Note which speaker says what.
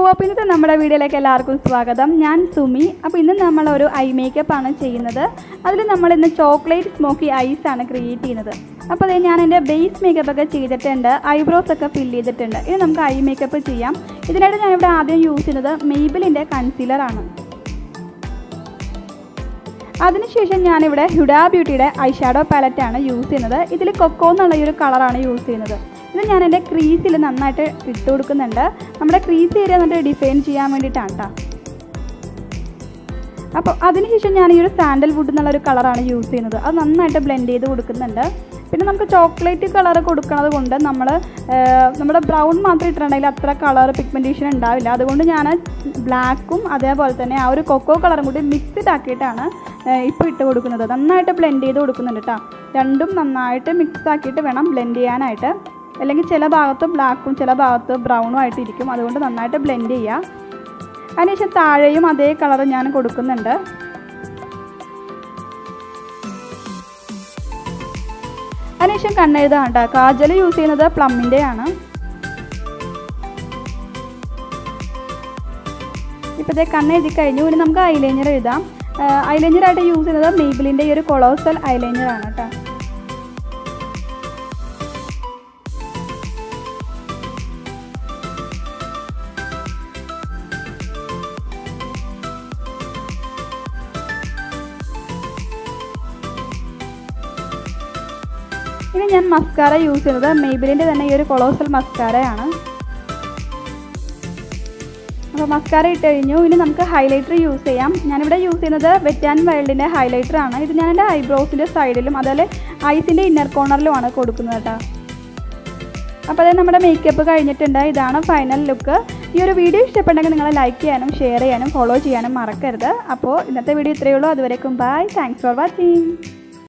Speaker 1: അപ്പോൾ ഇന്നത്തെ നമ്മുടെ വീഡിയോയിലേക്ക് എല്ലാവർക്കും സ്വാഗതം ഞാൻ സുമി അപ്പോൾ ഇന്ന് നമ്മൾ ഒരു ഐ മേക്കപ്പ് ആണ് ചെയ്യുന്നത് അതിൽ നമ്മൾ ഇന്ന് ചോക്ലേറ്റ് സ്മോക്കി ഐസ് ആണ് ക്രിയേറ്റ് ചെയ്യുന്നത് അപ്പോൾ അതേ ഞാൻ എൻ്റെ ബേസ് മേക്കപ്പ് ഒക്കെ ചെയ്തിട്ടുണ്ട് ഐബ്രോസ് ഒക്കെ ഫില്ല് ചെയ്തിട്ടുണ്ട് ഇനി നമുക്ക് ഐ മേക്കപ്പ് ചെയ്യാം ഇതിനായിട്ട് ഞാനിവിടെ ആദ്യം യൂസ് ചെയ്യുന്നത് മെയ്ബിളിൻ്റെ കൺസീലറാണ് അതിനുശേഷം ഞാനിവിടെ ഹുഡാ ബ്യൂട്ടിയുടെ ഐ ഷാഡോ പാലറ്റാണ് യൂസ് ചെയ്യുന്നത് ഇതിൽ കൊക്കോ എന്നുള്ള ഈ ഒരു കളറാണ് യൂസ് ചെയ്യുന്നത് ഇത് ഞാൻ എൻ്റെ ക്രീസിൽ നന്നായിട്ട് ഇട്ട് കൊടുക്കുന്നുണ്ട് നമ്മുടെ ക്രീസ് ഏരിയ എന്നിട്ട് ഡിഫൈൻ ചെയ്യാൻ വേണ്ടിയിട്ടാണ് കേട്ടോ അപ്പോൾ അതിനുശേഷം ഞാൻ ഈ ഒരു സാൻഡൽ വുഡ് എന്നുള്ള ഒരു കളറാണ് യൂസ് ചെയ്യുന്നത് അത് നന്നായിട്ട് ബ്ലെൻഡ് ചെയ്ത് കൊടുക്കുന്നുണ്ട് പിന്നെ നമുക്ക് ചോക്ലേറ്റ് കളർ കൊടുക്കുന്നത് കൊണ്ട് നമ്മൾ നമ്മുടെ ബ്രൗൺ മാത്രം ഇട്ടിട്ടുണ്ടെങ്കിൽ അത്ര കളർ പിഗ്മെൻറ്റേഷൻ ഉണ്ടാവില്ല അതുകൊണ്ട് ഞാൻ ബ്ലാക്കും അതേപോലെ തന്നെ ആ ഒരു കൊക്കോ കളറും കൂടി മിക്സ്ഡ് ആക്കിയിട്ടാണ് ഇപ്പോൾ ഇട്ട് കൊടുക്കുന്നത് നന്നായിട്ട് ബ്ലെൻഡ് ചെയ്ത് കൊടുക്കുന്നുണ്ട് കേട്ടോ രണ്ടും നന്നായിട്ട് മിക്സ് ആക്കിയിട്ട് വേണം ബ്ലെൻഡ് ചെയ്യാനായിട്ട് അല്ലെങ്കിൽ ചില ഭാഗത്ത് ബ്ലാക്കും ചില ഭാഗത്ത് ബ്രൗണും ആയിട്ട് ഇരിക്കും അതുകൊണ്ട് നന്നായിട്ട് ബ്ലെൻഡ് ചെയ്യുക അതിനുശേഷം താഴെയും അതേ കളർ ഞാൻ കൊടുക്കുന്നുണ്ട് അതിനുശേഷം കണ്ണെഴുതാണ് കേട്ടോ കാജൽ യൂസ് ചെയ്യുന്നത് പ്ലമ്മിൻ്റെ ആണ് ഇപ്പോഴത്തെ കണ്ണെഴുതി കഴിഞ്ഞു ഇനി നമുക്ക് ഐലൈനർ എഴുതാം ഐലൈനറായിട്ട് യൂസ് ചെയ്യുന്നത് മെയ്ബിളിൻ്റെ ഈ ഒരു കൊളോസൽ ഐലൈനർ ആണ് കേട്ടോ ഇനി ഞാൻ മസ്കാര യൂസ് ചെയ്യുന്നത് മെയ്ബിലിൻ്റെ തന്നെ ഈ ഒരു കൊളോസൽ മസ്കാരയാണ് അപ്പോൾ മസ്കാര ഇട്ട് കഴിഞ്ഞു ഇനി നമുക്ക് ഹൈലൈറ്റർ യൂസ് ചെയ്യാം ഞാനിവിടെ യൂസ് ചെയ്യുന്നത് വെറ്റ് ആൻഡ് വൈൽഡിൻ്റെ ഹൈലൈറ്റർ ആണ് ഇത് ഞാൻ എൻ്റെ ഐബ്രോസിൻ്റെ സൈഡിലും അതുപോലെ ഐസിൻ്റെ ഇന്നർ കോർണറിലുമാണ് കൊടുക്കുന്നത് കേട്ടോ അപ്പോൾ അത് നമ്മുടെ മേക്കപ്പ് കഴിഞ്ഞിട്ടുണ്ട് ഇതാണ് ഫൈനൽ ലുക്ക് ഈ ഒരു വീഡിയോ ഇഷ്ടപ്പെട്ടെങ്കിൽ നിങ്ങൾ ലൈക്ക് ചെയ്യാനും ഷെയർ ചെയ്യാനും ഫോളോ ചെയ്യാനും മറക്കരുത് അപ്പോൾ ഇന്നത്തെ വീഡിയോ ഇത്രയേ ഉള്ളൂ അതുവരേക്കും ബൈ താങ്ക്സ് ഫോർ വാച്ചിങ്